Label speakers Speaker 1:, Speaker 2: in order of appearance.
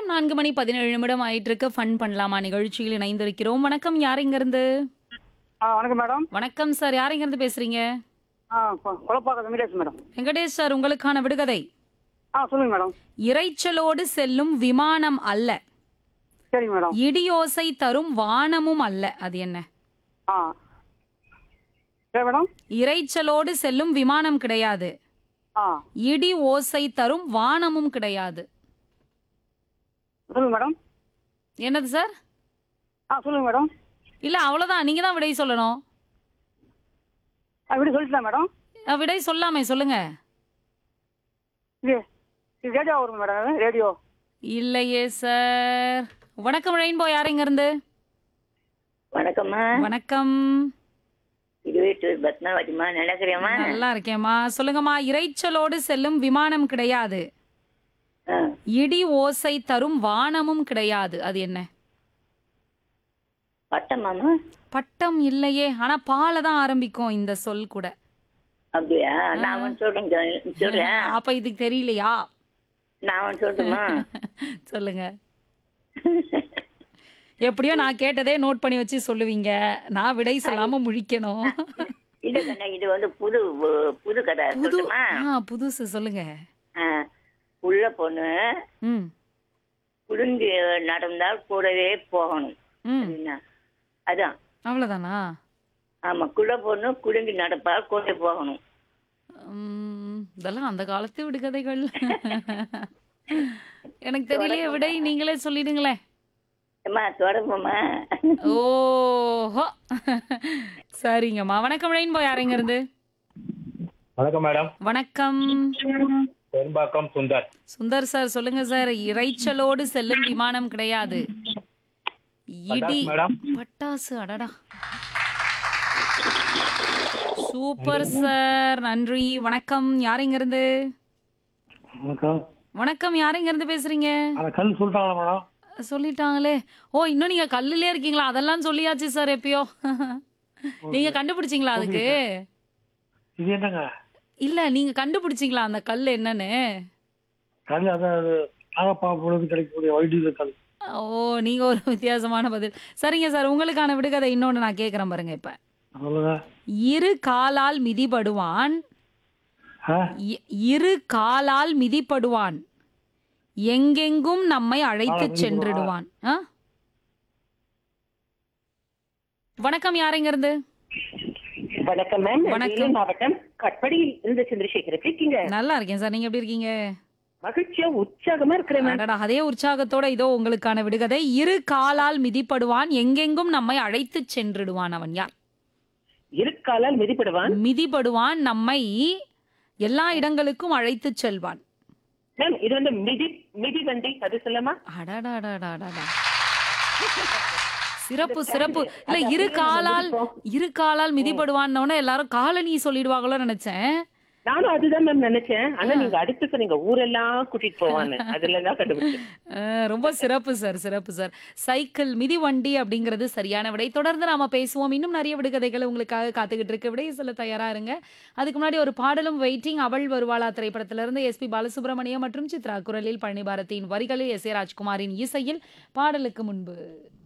Speaker 1: நேரம் நான்கு மணி பதினேழு நிமிடம் ஆயிட்டு இருக்கு ஃபன் பண்ணலாமா நிகழ்ச்சியில் இணைந்திருக்கிறோம் வணக்கம் யார் இங்க இருந்து
Speaker 2: ஆ வணக்கம் மேடம்
Speaker 1: வணக்கம் சார் யார் இங்க இருந்து பேசுறீங்க
Speaker 2: ஆ கொ- கொலப்பாக்கம் வெங்கடேஷ் மேடம்
Speaker 1: வெங்கடேஷ் சார் உங்களுக்கான விடுகதை
Speaker 2: ஆ சொல்லுங்க மேடம்
Speaker 1: இரைச்சலோடு செல்லும் விமானம் அல்ல
Speaker 2: சரிங்க மேடம்
Speaker 1: இடியோசை தரும் வானமும் அல்ல அது என்ன
Speaker 2: ஆ சரி மேடம்
Speaker 1: இரைச்சலோடு செல்லும் விமானம் கிடையாது
Speaker 2: ஆ
Speaker 1: இடி ஓசை தரும் வானமும் கிடையாது
Speaker 2: சொல்லுங்க மேடம்
Speaker 1: என்னது சார்
Speaker 2: ஆ சொல்லுங்க மேடம்
Speaker 1: இல்ல அவ்வளவுதான் நீங்க தான் விடை சொல்லணும்
Speaker 2: ஆ இப்படி சொல்லிட்டேன் மேடம்
Speaker 1: அஹ், விடை சொல்லாமே சொல்லுங்க
Speaker 2: இது இது ரேடியோ வருங்க மேடம் ரேடியோ
Speaker 1: இல்லையே சார் வணக்கம் ரெயின்போ யார் இங்க இருந்து
Speaker 3: வணக்கம்மா
Speaker 1: வணக்கம்
Speaker 3: இது வீட்டு பத்மாவதிமா நினைக்கிறியம்மா
Speaker 1: நல்லா இருக்கேம்மா சொல்லுங்கம்மா இரைச்சலோடு செல்லும் விமானம் கிடையாது
Speaker 3: ஆ,
Speaker 1: இடி ஓசை தரும் வானமும் கிடையாது அது என்ன
Speaker 3: பட்டம்மாமா
Speaker 1: பட்டம் இல்லையே ஆனா பால தான் ஆரம்பிக்கும் இந்த சொல் கூட
Speaker 3: அப்படியா நான் ஒன்று சொல்றேன் சொல்றேன்
Speaker 1: அப்ப இதுக்கு தெரியலையா
Speaker 3: நான் ஒன்று சொல்லட்டுமா
Speaker 1: சொல்லுங்க எப்படியோ நான் கேட்டதே நோட் பண்ணி வச்சு சொல்லுவீங்க நான் விடை சொல்லாம முழிக்கணும்
Speaker 3: இது கண்ணா இது வந்து புது உ- புது கதை
Speaker 1: புது
Speaker 3: சொல்லட்டுமா
Speaker 1: ஆ புதுசு சொல்லுங்க
Speaker 3: ஆ, உள்ள பொண்ணு
Speaker 1: ம்
Speaker 3: குடுங்கி நடந்தால் கூடவே போகணும்
Speaker 1: ம்
Speaker 3: அப்படின்னா அதான்
Speaker 1: அவ்வளவுதானா
Speaker 3: ஆமா குள்ள பொண்ணு குடுங்கி நடப்பால் கூட போகணும்
Speaker 1: உம், இதெல்லாம் அந்த காலத்து விடுகதைகள் எனக்கு தெரியலையே விடை நீங்களே சொல்லிடுங்களேன்
Speaker 3: அம்மா தொடங்குமா
Speaker 1: ஓஹோ சரிங்கம்மா வணக்கம் ரெயின்போ யாருங்க இருந்து
Speaker 4: வணக்கம் மேடம்
Speaker 1: வணக்கம்
Speaker 4: பெரும்பாக்கம் சுந்தர்
Speaker 1: சுந்தர் சார் சொல்லுங்க சார் இரைச்சலோடு செல்லும் விமானம் கிடையாது இடி
Speaker 4: பட்டாசு மேடம்
Speaker 1: பட்டாசு அடடா சூப்பர் சார் நன்றி வணக்கம் யாருங்க இருந்து
Speaker 4: வணக்கம்
Speaker 1: வணக்கம் யாருங்க இருந்து பேசுறீங்க
Speaker 4: அந்த கல் சொல்லிட்டாங்களா மேடம்
Speaker 1: சொல்லிட்டாங்களே ஓ இன்னும் நீங்க கல்லுலயே இருக்கீங்களா அதெல்லாம் சொல்லியாச்சு சார் எப்பயோ நீங்க கண்டுபிடிச்சீங்களா அதுக்கு
Speaker 4: இது என்னங்க
Speaker 1: இல்ல நீங்க கண்டுபிடிச்சீங்களா அந்த கல் என்னன்னு
Speaker 4: கல் அதான் அது நாகப்பா பொழுது கிடைக்கக்கூடிய வைடியூல கல்
Speaker 1: ஓ நீங்க ஒரு வித்தியாசமான பதில் சரிங்க சார் உங்களுக்கான விடுகதை இன்னொன்னு நான் கேக்குறேன் பாருங்க இப்ப
Speaker 4: சொல்லுங்க
Speaker 1: இரு காலால் மிதிபடுவான்
Speaker 4: ஆ
Speaker 1: இ- இரு காலால் மிதிபடுவான் எங்கெங்கும் நம்மை அழைத்து
Speaker 4: காலால்
Speaker 1: சென்றிடுவான் ஆ? வணக்கம் யாருங்க இருந்து
Speaker 5: வணக்கம் மேம்
Speaker 1: வணக்கம்.
Speaker 5: வேலூர் மாவட்டம் கட்படியில் இருந்து சந்திரசேகர் எப்படி இருக்கீங்க
Speaker 1: நல்லா இருக்கேன் சார் நீங்க எப்படி இருக்கீங்க
Speaker 5: மகிழ்ச்சியா உற்சாகமா இருக்கிறேன் மேம்
Speaker 1: அடடா அதே உற்சாகத்தோட இதோ உங்களுக்கான விடுகதை இரு காலால் மிதிப்படுவான் எங்கெங்கும் நம்மை அழைத்து சென்றிடுவான் அவன் யார்
Speaker 5: இருக்காலால் மிதிப்படுவான்
Speaker 1: மிதிபடுவான் நம்மை எல்லா இடங்களுக்கும் அழைத்து செல்வான்
Speaker 5: மேம் இது வந்து மிதி மிதி வண்டி அது சொல்லமா
Speaker 1: அடடாடாடாடாடா சிறப்பு சிறப்பு இல்ல இரு காலால் இரு காலால் மிதிபடுவான்னு எல்லாரும் காலனி சொல்லிடுவாங்களோ நினைச்சேன்
Speaker 5: நானும் அதுதான் மேம் நினைச்சேன் ஆனா நீங்க அடுத்து சொன்னீங்க ஊரெல்லாம் கூட்டிட்டு போவான்னு அதுல தான் கண்டுபிடிச்சேன்
Speaker 1: அஹ், ரொம்ப சிறப்பு சார் சிறப்பு சார் சைக்கிள் மிதிவண்டி அப்படிங்கிறது சரியான விடை தொடர்ந்து நாம பேசுவோம் இன்னும் நிறைய விடுகதைகள் உங்களுக்காக காத்துக்கிட்டு இருக்கு விடை சொல்ல தயாரா இருங்க அதுக்கு முன்னாடி ஒரு பாடலும் வெயிட்டிங் அவள் வருவாளா திரைப்படத்திலிருந்து எஸ்பி பாலசுப்ரமணியம் மற்றும் சித்ரா குரலில் பழனி பாரதியின் வரிகளில் எஸ் ஏ ராஜ்குமாரின் இசையில் பாடலுக்கு முன்பு